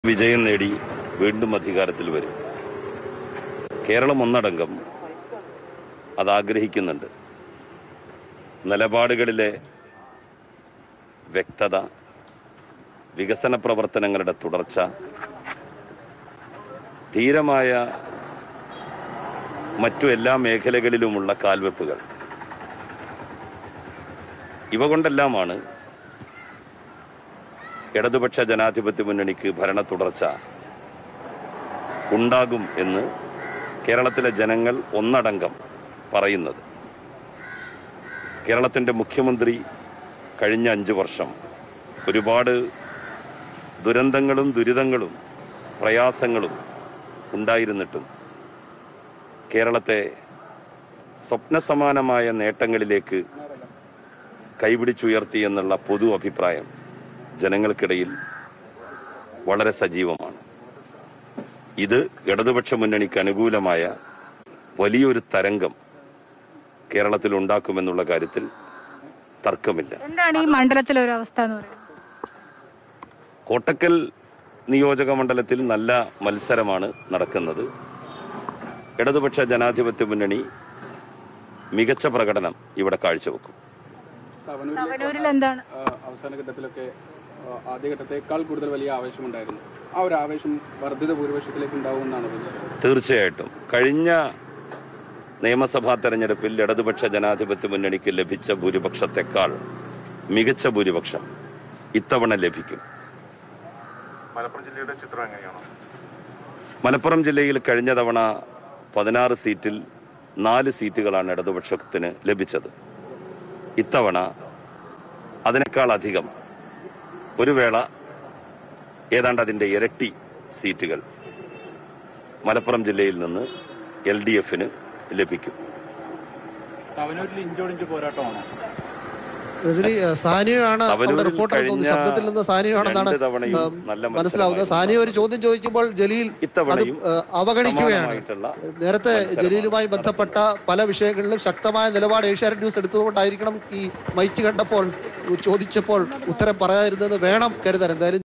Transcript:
വിജയം നേടി വീണ്ടും അധികാരത്തിൽ വരും കേരളം ഒന്നടങ്കം അത് ആഗ്രഹിക്കുന്നുണ്ട് നിലപാടുകളിലെ വ്യക്തത വികസന പ്രവർത്തനങ്ങളുടെ തുടർച്ച ധീരമായ മറ്റു എല്ലാ മേഖലകളിലുമുള്ള കാൽവെപ്പുകൾ ഇവ കൊണ്ടെല്ലാമാണ് ഇടതുപക്ഷ ജനാധിപത്യ മുന്നണിക്ക് ഭരണ തുടർച്ച ഉണ്ടാകും എന്ന് കേരളത്തിലെ ജനങ്ങൾ ഒന്നടങ്കം പറയുന്നത് കേരളത്തിൻ്റെ മുഖ്യമന്ത്രി കഴിഞ്ഞ അഞ്ച് വർഷം ഒരുപാട് ദുരന്തങ്ങളും ദുരിതങ്ങളും പ്രയാസങ്ങളും ഉണ്ടായിരുന്നിട്ടും കേരളത്തെ സ്വപ്നസമാനമായ നേട്ടങ്ങളിലേക്ക് കൈപിടിച്ചുയർത്തി എന്നുള്ള പൊതു അഭിപ്രായം ജനങ്ങൾക്കിടയിൽ വളരെ സജീവമാണ് ഇത് ഇടതുപക്ഷ മുന്നണിക്ക് അനുകൂലമായ വലിയൊരു തരംഗം കേരളത്തിൽ ഉണ്ടാക്കുമെന്നുള്ള കാര്യത്തിൽ തർക്കമില്ല എന്താണ് ഈ മണ്ഡലത്തിലെ ഒരു അവസ്ഥ എന്ന് പറയുന്നത് കോട്ടക്കൽ നിയോജക മണ്ഡലത്തിൽ നല്ല മത്സരമാണ് നടക്കുന്നത് ഇടതുപക്ഷ ജനാധിപത്യ മുന്നണി മികച്ച പ്രകടനം ഇവിടെ കാഴ്ചവെക്കും തവനൂരിലെ തവനൂരിൽ എന്താണ് ആ, അവസാന ഘട്ടത്തിലൊക്കെ ആ, ആദ്യഘട്ടത്തേക്കാൾ കൂടുതൽ വലിയ ആവേശമുണ്ടായിരുന്നു ആ ഒരു ആവേശം വർദ്ധിത ഭൂരിപക്ഷത്തിലേക്ക് ഉണ്ടാവുമെന്നാണ് പ്രതീക്ഷ തീർച്ചയായിട്ടും കഴിഞ്ഞ നിയമസഭാ തെരഞ്ഞെടുപ്പിൽ ഇടതുപക്ഷ ജനാധിപത്യ മുന്നണിക്ക് ലഭിച്ച ഭൂരിപക്ഷത്തെക്കാൾ മികച്ച ഭൂരിപക്ഷം ഇത്തവണ ലഭിക്കും മലപ്പുറം ജില്ലയുടെ ചിത്രം എങ്ങനെയാണ് മലപ്പുറം ജില്ലയിൽ കഴിഞ്ഞ തവണ പതിനാറ് സീറ്റിൽ നാല് സീറ്റുകളാണ് ഇടതുപക്ഷത്തിന് ലഭിച്ചത് ഇത്തവണ അതിനേക്കാൾ അധികം ഒരു വേള ഏതാണ്ട് അതിൻ്റെ ഇരട്ടി സീറ്റുകൾ മലപ്പുറം ജില്ലയിൽ നിന്ന് എൽ ഡി എഫിന് ലഭിക്കും തവനൂരിൽ ഇഞ്ചോടിഞ്ച് പോരാട്ടമാണോ രജനി ഏഹ്, സാനിയോയാണ് അവിടെ തവനൂരിൽ റിപ്പോർട്ട് തോന്നുന്നു കഴിഞ്ഞ ശബ്ദത്തിൽ നിന്ന് സാനിയോയാണെന്നാണ് രണ്ട് തവണയും ഏഹ്, നല്ല മനസ്സിലാവുന്നത് മത്സരമായിരുന്നു. സാനിയ ഒരു ചോദ്യം ചോദിക്കുമ്പോൾ ജലീൽ അത് ഇത്തവണയും ഏഹ്, അവഗണിക്കുകയാണ് സമാനമായിട്ടുള്ള നേരത്തെ മത്സരമാണ്. ജലീലുമായി ബന്ധപ്പെട്ട പല വിഷയങ്ങളിലും ശക്തമായ നിലപാട് ഏഷ്യാനെറ്റ് ന്യൂസ് എടുത്തതുകൊണ്ടായിരിക്കണം ഈ മൈക്ക് കണ്ടപ്പോൾ ചോദിച്ചപ്പോൾ ഉത്തരം പറയാതിരുന്നത് വേണം കരുതാൻ എന്തായാലും